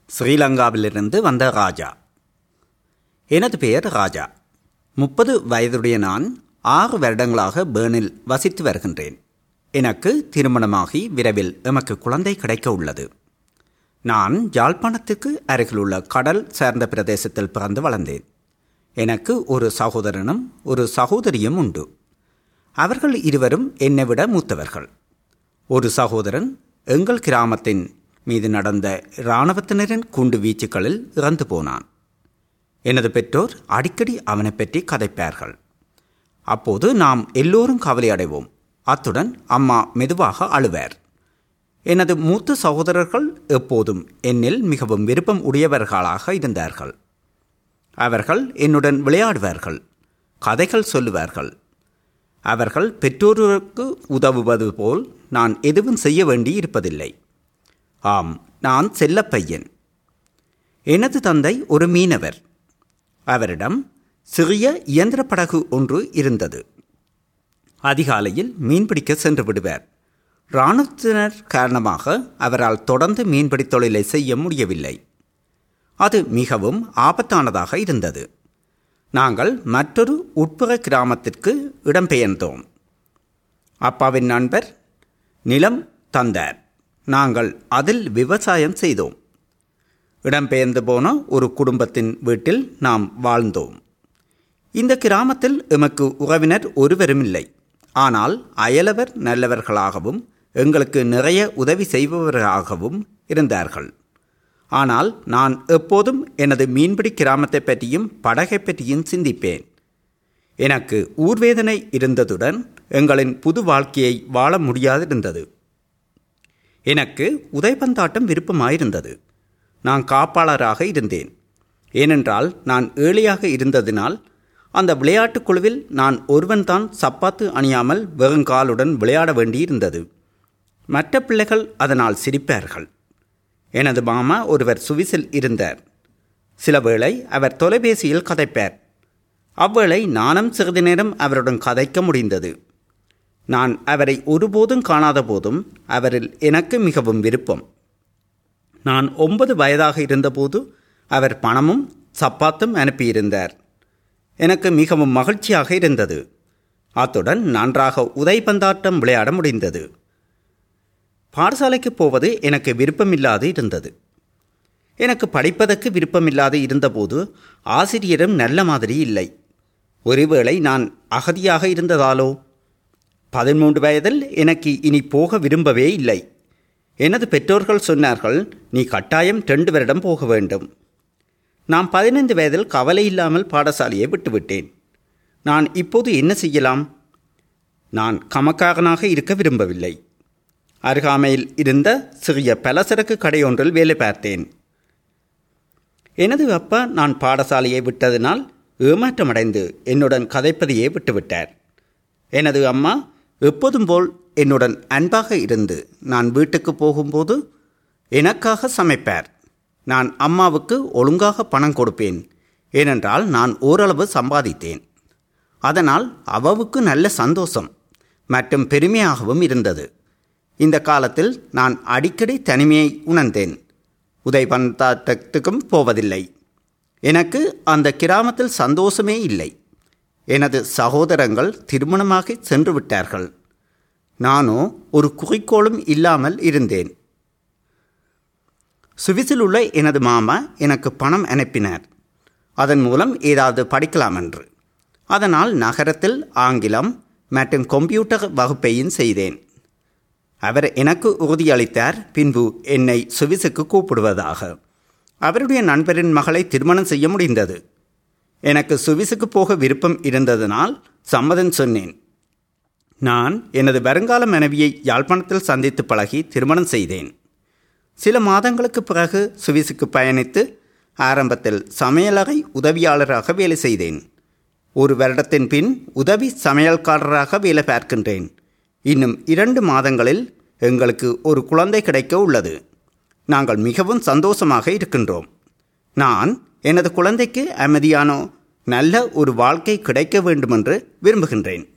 ஸ்ரீலங்காவிலிருந்து வந்த ராஜா எனது பெயர் ராஜா முப்பது வயதுடைய நான் ஆறு வருடங்களாக பேர்னில் வசித்து வருகின்றேன் எனக்கு திருமணமாகி விரைவில் எமக்கு குழந்தை கிடைக்க உள்ளது நான் யாழ்ப்பாணத்துக்கு அருகிலுள்ள கடல் சார்ந்த பிரதேசத்தில் பிறந்து வளர்ந்தேன் எனக்கு ஒரு சகோதரனும் ஒரு சகோதரியும் உண்டு அவர்கள் இருவரும் என்னை விட மூத்தவர்கள் ஒரு சகோதரன் எங்கள் கிராமத்தின் மீது நடந்த இராணுவத்தினரின் குண்டு வீச்சுக்களில் இறந்து போனான் எனது பெற்றோர் அடிக்கடி அவனை பற்றி கதைப்பார்கள் அப்போது நாம் எல்லோரும் கவலை அடைவோம் அத்துடன் அம்மா மெதுவாக அழுவார் எனது மூத்த சகோதரர்கள் எப்போதும் என்னில் மிகவும் விருப்பம் உடையவர்களாக இருந்தார்கள் அவர்கள் என்னுடன் விளையாடுவார்கள் கதைகள் சொல்லுவார்கள் அவர்கள் பெற்றோருக்கு உதவுவது போல் நான் எதுவும் செய்ய வேண்டி இருப்பதில்லை ஆம் நான் செல்ல பையன் எனது தந்தை ஒரு மீனவர் அவரிடம் சிறிய இயந்திர படகு ஒன்று இருந்தது அதிகாலையில் மீன்பிடிக்க சென்று விடுவார் இராணுவத்தினர் காரணமாக அவரால் தொடர்ந்து மீன்பிடி தொழிலை செய்ய முடியவில்லை அது மிகவும் ஆபத்தானதாக இருந்தது நாங்கள் மற்றொரு உட்புற கிராமத்திற்கு இடம்பெயர்ந்தோம் அப்பாவின் நண்பர் நிலம் தந்தார் நாங்கள் அதில் விவசாயம் செய்தோம் இடம்பெயர்ந்து போன ஒரு குடும்பத்தின் வீட்டில் நாம் வாழ்ந்தோம் இந்த கிராமத்தில் எமக்கு உறவினர் ஒருவரும் இல்லை ஆனால் அயலவர் நல்லவர்களாகவும் எங்களுக்கு நிறைய உதவி செய்பவர்களாகவும் இருந்தார்கள் ஆனால் நான் எப்போதும் எனது மீன்பிடி கிராமத்தை பற்றியும் படகை பற்றியும் சிந்திப்பேன் எனக்கு ஊர்வேதனை இருந்ததுடன் எங்களின் புது வாழ்க்கையை வாழ முடியாதிருந்தது எனக்கு உதைபந்தாட்டம் விருப்பமாயிருந்தது நான் காப்பாளராக இருந்தேன் ஏனென்றால் நான் ஏழையாக இருந்ததினால் அந்த விளையாட்டுக் குழுவில் நான் ஒருவன்தான் சப்பாத்து அணியாமல் வெறுங்காலுடன் விளையாட வேண்டியிருந்தது மற்ற பிள்ளைகள் அதனால் சிரிப்பார்கள் எனது மாமா ஒருவர் சுவிஸில் இருந்தார் சில வேளை அவர் தொலைபேசியில் கதைப்பார் அவ்வேளை நானும் சிறிது நேரம் அவருடன் கதைக்க முடிந்தது நான் அவரை ஒருபோதும் காணாத போதும் அவரில் எனக்கு மிகவும் விருப்பம் நான் ஒன்பது வயதாக இருந்தபோது அவர் பணமும் சப்பாத்தும் அனுப்பியிருந்தார் எனக்கு மிகவும் மகிழ்ச்சியாக இருந்தது அத்துடன் நன்றாக உதைபந்தாட்டம் விளையாட முடிந்தது பாடசாலைக்கு போவது எனக்கு விருப்பமில்லாது இருந்தது எனக்கு படிப்பதற்கு விருப்பமில்லாது இருந்தபோது ஆசிரியரும் நல்ல மாதிரி இல்லை ஒருவேளை நான் அகதியாக இருந்ததாலோ பதிமூன்று வயதில் எனக்கு இனி போக விரும்பவே இல்லை எனது பெற்றோர்கள் சொன்னார்கள் நீ கட்டாயம் ரெண்டு வருடம் போக வேண்டும் நான் பதினைந்து வயதில் கவலை இல்லாமல் பாடசாலையை விட்டுவிட்டேன் நான் இப்போது என்ன செய்யலாம் நான் கமக்காரனாக இருக்க விரும்பவில்லை அருகாமையில் இருந்த சிறிய பலசரக்கு கடையொன்றில் வேலை பார்த்தேன் எனது அப்பா நான் பாடசாலையை விட்டதினால் ஏமாற்றமடைந்து என்னுடன் கதைப்பதையே விட்டுவிட்டார் எனது அம்மா எப்போதும் போல் என்னுடன் அன்பாக இருந்து நான் வீட்டுக்கு போகும்போது எனக்காக சமைப்பார் நான் அம்மாவுக்கு ஒழுங்காக பணம் கொடுப்பேன் ஏனென்றால் நான் ஓரளவு சம்பாதித்தேன் அதனால் அவவுக்கு நல்ல சந்தோஷம் மற்றும் பெருமையாகவும் இருந்தது இந்த காலத்தில் நான் அடிக்கடி தனிமையை உணர்ந்தேன் உதைபந்தாட்டத்துக்கும் போவதில்லை எனக்கு அந்த கிராமத்தில் சந்தோஷமே இல்லை எனது சகோதரங்கள் திருமணமாகி சென்று விட்டார்கள் நானோ ஒரு குறிக்கோளும் இல்லாமல் இருந்தேன் சுவிஸில் உள்ள எனது மாமா எனக்கு பணம் அனுப்பினார் அதன் மூலம் ஏதாவது படிக்கலாம் என்று அதனால் நகரத்தில் ஆங்கிலம் மற்றும் கம்ப்யூட்டர் வகுப்பையும் செய்தேன் அவர் எனக்கு உறுதியளித்தார் பின்பு என்னை சுவிஸுக்கு கூப்பிடுவதாக அவருடைய நண்பரின் மகளை திருமணம் செய்ய முடிந்தது எனக்கு சுவிஸுக்கு போக விருப்பம் இருந்ததனால் சம்மதம் சொன்னேன் நான் எனது வருங்கால மனைவியை யாழ்ப்பாணத்தில் சந்தித்து பழகி திருமணம் செய்தேன் சில மாதங்களுக்கு பிறகு சுவிஸுக்கு பயணித்து ஆரம்பத்தில் சமையலறை உதவியாளராக வேலை செய்தேன் ஒரு வருடத்தின் பின் உதவி சமையல்காரராக வேலை பார்க்கின்றேன் இன்னும் இரண்டு மாதங்களில் எங்களுக்கு ஒரு குழந்தை கிடைக்க உள்ளது நாங்கள் மிகவும் சந்தோஷமாக இருக்கின்றோம் நான் எனது குழந்தைக்கு அமைதியான நல்ல ஒரு வாழ்க்கை கிடைக்க வேண்டுமென்று விரும்புகின்றேன்